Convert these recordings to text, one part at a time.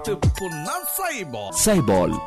விட்டு புண்ணா சைபால் சைபால்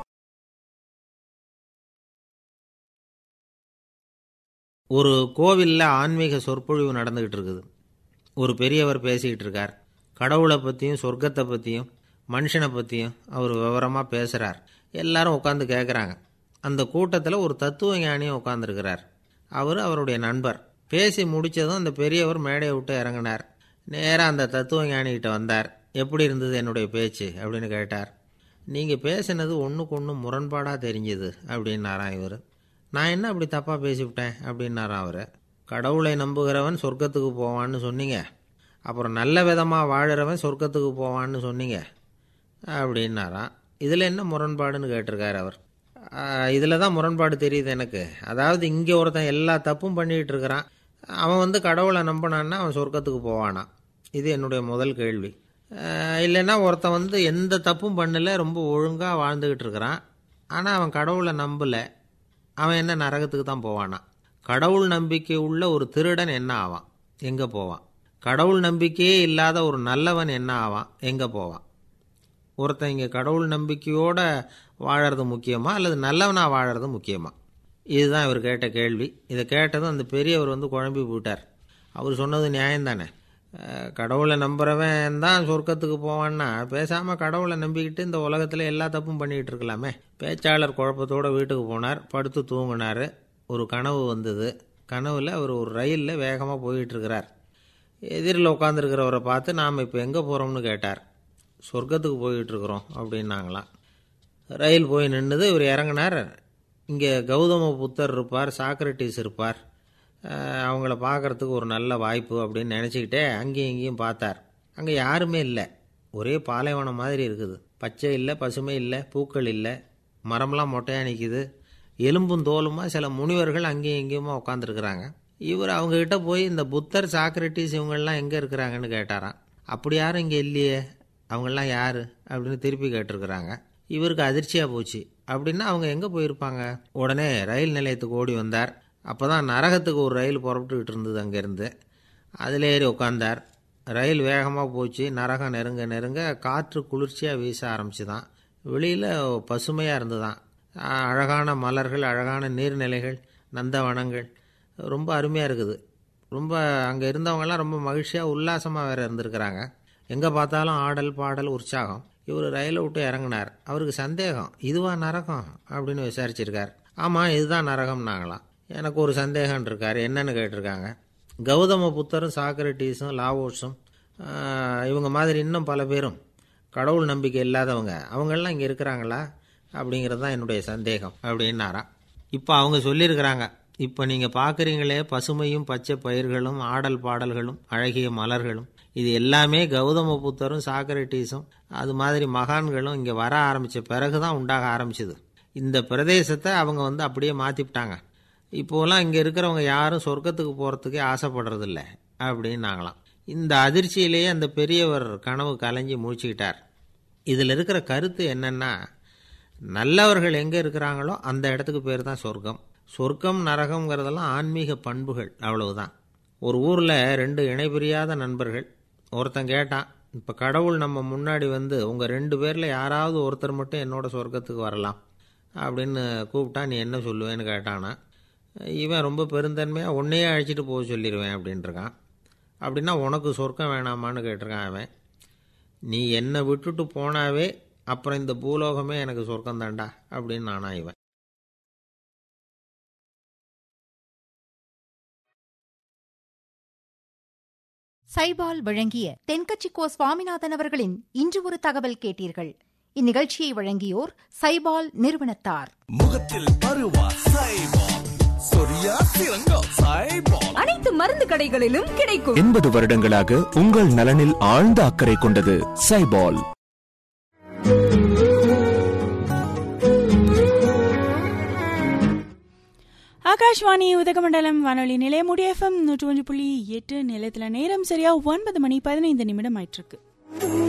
ஒரு கோவிலில் ஆன்மீக சொற்பொழிவு நடந்துக்கிட்டு இருக்குது ஒரு பெரியவர் பேசிக்கிட்டு இருக்கார் கடவுளை பற்றியும் சொர்க்கத்தை பற்றியும் மனுஷனை பற்றியும் அவர் விவரமாக பேசுகிறார் எல்லாரும் உட்காந்து கேட்குறாங்க அந்த கூட்டத்தில் ஒரு தத்துவ ஞானியும் உட்காந்துருக்கிறார் அவர் அவருடைய நண்பர் பேசி முடித்ததும் அந்த பெரியவர் மேடையை விட்டு இறங்கினார் நேராக அந்த தத்துவ ஞானிகிட்ட வந்தார் எப்படி இருந்தது என்னுடைய பேச்சு அப்படின்னு கேட்டார் நீங்கள் பேசினது ஒன்றுக்கு ஒன்று முரண்பாடாக தெரிஞ்சுது அப்படின்னாராம் இவர் நான் என்ன அப்படி தப்பாக பேசிவிட்டேன் அப்படின்னாராம் அவர் கடவுளை நம்புகிறவன் சொர்க்கத்துக்கு போவான்னு சொன்னீங்க அப்புறம் நல்ல விதமாக வாழுறவன் சொர்க்கத்துக்கு போவான்னு சொன்னீங்க அப்படின்னாராம் இதில் என்ன முரண்பாடுன்னு கேட்டிருக்கார் அவர் இதில் தான் முரண்பாடு தெரியுது எனக்கு அதாவது இங்கே ஒருத்தன் எல்லா தப்பும் பண்ணிகிட்டு இருக்கிறான் அவன் வந்து கடவுளை நம்பினான்னா அவன் சொர்க்கத்துக்கு போவானா இது என்னுடைய முதல் கேள்வி அஹ் இல்லைன்னா ஒருத்தன் வந்து எந்த தப்பும் பண்ணல ரொம்ப ஒழுங்காக வாழ்ந்துக்கிட்டு இருக்கிறான் ஆனால் அவன் கடவுளை நம்பலை அவன் என்ன நரகத்துக்கு தான் போவானா கடவுள் நம்பிக்கை உள்ள ஒரு திருடன் என்ன ஆவான் எங்கே போவான் கடவுள் நம்பிக்கையே இல்லாத ஒரு நல்லவன் என்ன ஆவான் எங்கே போவான் ஒருத்தன் இங்கே கடவுள் நம்பிக்கையோடு வாழறது முக்கியமா அல்லது நல்லவனாக வாழறது முக்கியமா இதுதான் இவர் கேட்ட கேள்வி இதை கேட்டதும் அந்த பெரியவர் வந்து குழம்பி போயிட்டார் அவர் சொன்னது நியாயம்தானே அஹ், கடவுளை நம்புறவன் தான் சொர்க்கத்துக்கு போவான்னா பேசாமல் கடவுளை நம்பிக்கிட்டு இந்த உலகத்தில் எல்லா தப்பும் பண்ணிக்கிட்டு இருக்கலாமே பேச்சாளர் குழப்பத்தோடு வீட்டுக்கு போனார் படுத்து தூங்கினார் ஒரு கனவு வந்தது கனவில் அவர் ஒரு ரயிலில் வேகமாக போயிட்டு இருக்கிறார் எதிரில் உட்காந்துருக்கிறவரை பார்த்து நாம் இப்போ எங்கே போகிறோம்னு கேட்டார் சொர்க்கத்துக்கு போயிட்டு இருக்கிறோம் அப்படின்னாங்களாம் ரயில் போய் நின்றுது இவர் இறங்கினார் இங்கே கௌதம புத்தர் இருப்பார் சாக்ரட்டிஸ் இருப்பார் அஹ் அவங்கள பார்க்கறதுக்கு ஒரு நல்ல வாய்ப்பு அப்படின்னு நினச்சிக்கிட்டே அங்கேயும் இங்கேயும் பார்த்தார் அங்கே யாருமே இல்லை ஒரே பாலைவனம் மாதிரி இருக்குது பச்சை இல்லை பசுமை இல்லை பூக்கள் இல்லை மரம்லாம் மொட்டையாக நிற்கிது எலும்பும் தோலுமா சில முனிவர்கள் அங்கேயும் இங்கேயுமா உட்காந்துருக்குறாங்க இவர் அவங்கக்கிட்ட போய் இந்த புத்தர் சாக்ரட்டிஸ் இவங்கெல்லாம் எங்கே இருக்கிறாங்கன்னு கேட்டாராம் அப்படி யாரும் இங்கே இல்லையே அவங்கெல்லாம் யார் அப்படின்னு திருப்பி கேட்டிருக்கிறாங்க இவருக்கு அதிர்ச்சியாக போச்சு அப்படின்னா அவங்க எங்கே போயிருப்பாங்க உடனே ரயில் நிலையத்துக்கு ஓடி வந்தார் அப்போ தான் நரகத்துக்கு ஒரு ரயில் புறப்பட்டுக்கிட்டு இருந்தது அங்கேருந்து அதில் ஏறி உட்காந்தார் ரயில் வேகமாக போச்சு நரகம் நெருங்க நெருங்க காற்று குளிர்ச்சியாக வீச ஆரம்பிச்சுதான் வெளியில் பசுமையாக இருந்துதான் அஹ் அழகான மலர்கள் அழகான நீர்நிலைகள் நந்தவனங்கள் ரொம்ப அருமையாக இருக்குது ரொம்ப அங்கே இருந்தவங்கெல்லாம் ரொம்ப மகிழ்ச்சியாக உல்லாசமாக வேறு இருந்திருக்கிறாங்க எங்கே பார்த்தாலும் ஆடல் பாடல் உற்சாகம் இவர் ரயிலை விட்டு இறங்கினார் அவருக்கு சந்தேகம் இதுவா நரகம் அப்படின்னு விசாரிச்சிருக்கார் ஆமாம் இதுதான் நரகம்னாங்களாம் எனக்கு ஒரு சந்தேகம் இருக்கார் என்னன்னு கேட்டிருக்காங்க கௌதம புத்தரும் சாக்ரட்டீஸும் லாவோஸும் ஆஹ், இவங்க மாதிரி இன்னும் பல பேரும் கடவுள் நம்பிக்கை இல்லாதவங்க அவங்கெல்லாம் இங்கே இருக்கிறாங்களா அப்படிங்கிறது தான் என்னுடைய சந்தேகம் அப்படின்னாராம் இப்போ அவங்க சொல்லியிருக்கிறாங்க இப்போ நீங்கள் பார்க்குறீங்களே பசுமையும் பச்சை பயிர்களும் ஆடல் பாடல்களும் அழகிய மலர்களும் இது எல்லாமே கௌதம புத்தரும் சாக்ரட்டீஸும் அது மாதிரி மகான்களும் இங்கே வர ஆரம்பித்த பிறகு தான் உண்டாக ஆரம்பிச்சது இந்த பிரதேசத்தை அவங்க வந்து அப்படியே மாற்றிவிட்டாங்க இப்போலாம் இங்கே இருக்கிறவங்க யாரும் சொர்க்கத்துக்கு போகிறதுக்கே ஆசைப்படுறதில்ல அப்படின்னாங்களாம் இந்த அதிர்ச்சியிலேயே அந்த பெரியவர் கனவு கலைஞ்சி முடிச்சுக்கிட்டார் இதில் இருக்கிற கருத்து என்னன்னா நல்லவர்கள் எங்கே இருக்கிறாங்களோ அந்த இடத்துக்கு பேர் தான் சொர்க்கம் சொர்க்கம் நரகம்ங்கிறதெல்லாம் ஆன்மீக பண்புகள் அவ்வளவுதான் ஒரு ஊரில் ரெண்டு இணைபிரியாத நண்பர்கள் ஒருத்தன் கேட்டான் இப்போ கடவுள் நம்ம முன்னாடி வந்து உங்கள் ரெண்டு பேரில் யாராவது ஒருத்தர் மட்டும் என்னோட சொர்க்கத்துக்கு வரலாம் அப்படின்னு கூப்பிட்டா நீ என்ன சொல்லுவேன்னு கேட்டானா இவன் ரொம்ப பெருந்தன்மையாக உன்னையே அழைச்சிட்டு போக சொல்லிடுவேன் அப்படின்ட்டுருக்கான் அப்படின்னா உனக்கு சொர்க்கம் வேணாமான்னு கேட்டிருக்கான் அவன் நீ என்னை விட்டுட்டு போனாவே அப்புறம் இந்த பூலோகமே எனக்கு சொர்க்கம் தாண்டா அப்படின்னு நானா இவன் சைபால் வழங்கிய தென்கட்சிக்கோ சுவாமிநாதன் அவர்களின் இன்று ஒரு தகவல் கேட்டீர்கள் இந்நிகழ்ச்சியை வழங்கியோர் சைபால் நிறுவனத்தார் முகத்தில் பருவா சைபால் சொரியா சிறங்கோ சைபால் அனைத்து மருந்து கடைகளிலும் கிடைக்கும் எண்பது வருடங்களாக உங்கள் நலனில் ஆழ்ந்த அக்கறை கொண்டது சைபால் ஆகாஷ்வாணி உதகமண்டலம் வானொலி நிலையமுடி எஃப்எம் நூற்றி ஒன்று புள்ளி எட்டு நிலையத்தில் நேரம் சரியா ஒன்பது மணி பதினைந்து நிமிடம் ஆயிட்டிருக்கு